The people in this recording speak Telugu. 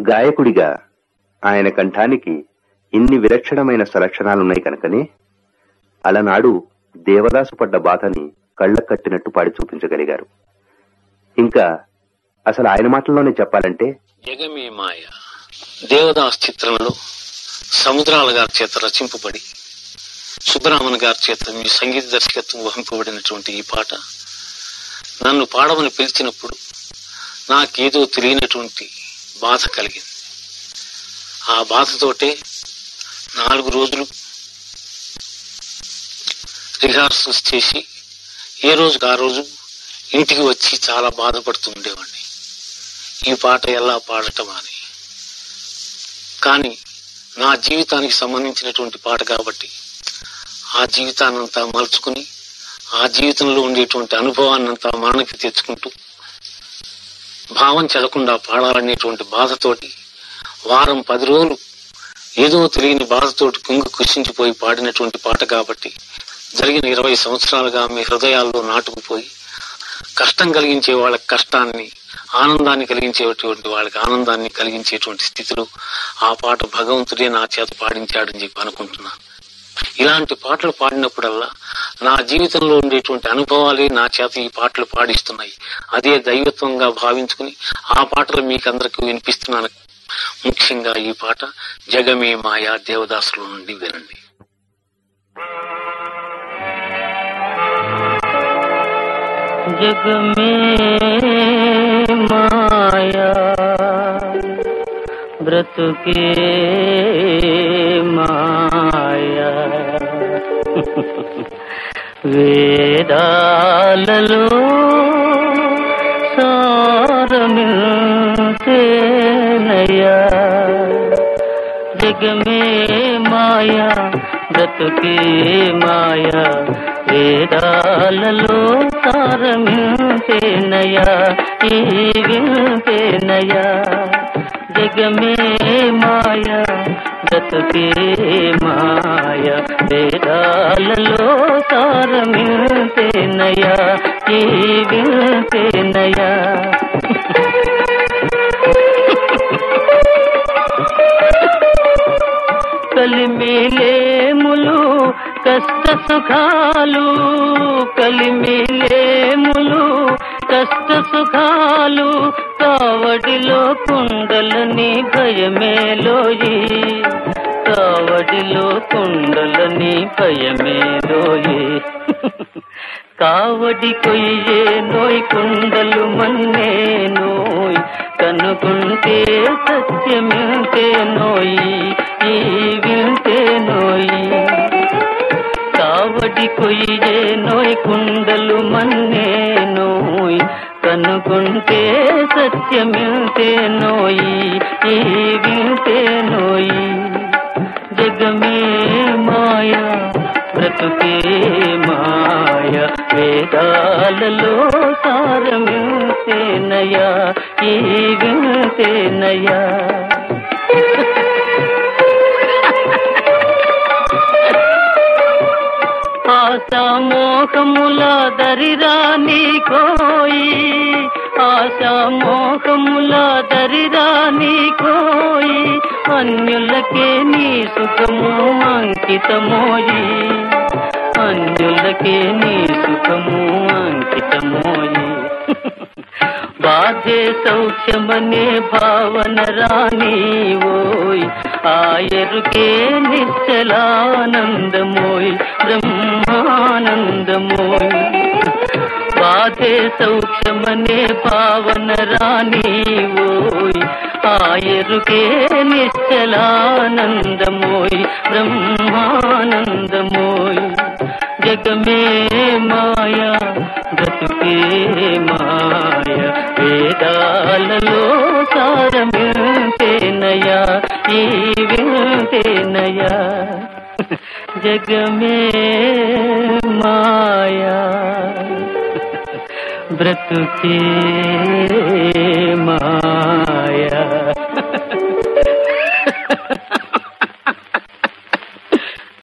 గాయకుడిగా ఆయన కంఠానికి ఇన్ని విలక్షణమైన సలక్షణాలున్నాయి కనుకనే అలనాడు దేవదాసు పడ్డ బాధని కళ్ళ కట్టినట్టు పాడి చూపించగలిగారు ఇంకా అసలు ఆయన మాటల్లోనే చెప్పాలంటే జగమే మాయ దేవదాస్ చిత్రంలో సముద్రాల గారి చేత రచింపబడి సుబ్బరామన్ గారి చేత మీ సంగీత దర్శకత్వం వహింపబడినటువంటి ఈ పాట నన్ను పాడమని పిలిచినప్పుడు నాకేదో తెలియనటువంటి బాధ కలిగింది ఆ బాధతోటే నాలుగు రోజులు రిహార్సల్స్ చేసి ఏ రోజుకు ఆ రోజు ఇంటికి వచ్చి చాలా బాధపడుతూ ఉండేవాడిని ఈ పాట ఎలా పాడటం అని కానీ నా జీవితానికి సంబంధించినటువంటి పాట కాబట్టి ఆ జీవితాన్నంతా మలుచుకుని ఆ జీవితంలో ఉండేటువంటి అనుభవాన్నంతా మరణకి తెచ్చుకుంటూ భావం చెదకుండా పాడాలనేటువంటి బాధతోటి వారం పది రోజులు ఏదో తెలియని బాధతోటి కుంగు కుషించిపోయి పాడినటువంటి పాట కాబట్టి జరిగిన ఇరవై సంవత్సరాలుగా మీ హృదయాల్లో నాటుకుపోయి కష్టం కలిగించే వాళ్ళ కష్టాన్ని ఆనందాన్ని కలిగించేటువంటి వాళ్ళకి ఆనందాన్ని కలిగించేటువంటి స్థితిలో ఆ పాట భగవంతుడే నా చేత పాడించాడని చెప్పి అనుకుంటున్నాను ఇలాంటి పాటలు పాడినప్పుడల్లా నా జీవితంలో ఉండేటువంటి అనుభవాలే నా చేత ఈ పాటలు పాడిస్తున్నాయి అదే దైవత్వంగా భావించుకుని ఆ పాటలు మీకందరికి వినిపిస్తున్నాను ముఖ్యంగా ఈ పాట జగమే మాయా దేవదాసుల నుండి వినండి जग में माया व्रत के माया వేదాలలో సారమిల్తేనయ్యా జగ మే మాయా బ్రతుకే మాయా వేదాలలో సారమిల్తేనయ్యా ఈ వింతేనయ్యా జగ మే మాయా బ్రతుకే మాయా వేదాలలో సారమిల్తేనయ్యా ఈ వింతేనయ్యా కలిమిలేములు కష్ట సుఖాలు కలిమిలేములు కష్ట సుఖాలు కావడిలో కుండలని భయమేలోయి కావడిలో కుండలని భయమేలోయి కావడి కొయ్యే నోయ్ కుండలు మన్నే నోయ్ కనుకుంటే సత్యమింతే నోయి ఈ వింటే నోయి కావడి కొయ్యే నోయ్ కుండలు మన్నే నోయ్ కనుకుంటే సత్యమింతే నోయి ఈ వింటే నోయి జగమే మాయా బ్రతుకే మాయ వేదాలలో సారమింతేనయా ఈ వింతేనయా ఆశామోహముల దరిరాని కోయి ఆశామోహముల దరిరాని కోయి అన్యులకే నీ సుఖము అంకితమోయి అన్యులకే నీ సుఖము అంకితమోయి బాధే సౌఖ్యమనే భావన రాని ఓయ్ ఆయరుకే నిశ్చలానందమోయ్ బ్రహ్మానందమోయ్ బాధే సౌఖ్యమనే భావన రాని ఓయ్ ఆయరుకే నిశ్చలానందమోయ్ బ్రహ్మానందమోయ్ జగమే మాయా బ్రతుకే మాయ వేదాలలో సారమింతేనయా ఈ వింతేనయా జగమే మాయా బ్రతుకే మా